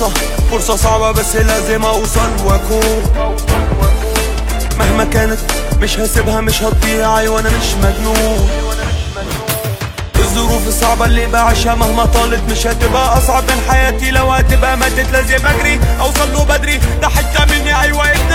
فرصة فرصة صعبة بس لازم اوصل واكون مهما كانت مش هسيبها مش هتضيع ايوه انا مش مجنون الظروف الصعبة اللي بعيشها مهما طالت مش هتبقى أصعب من حياتي لو هتبقى ماتت لازم أجري أوصل له بدري ده حتة مني أيوة أنت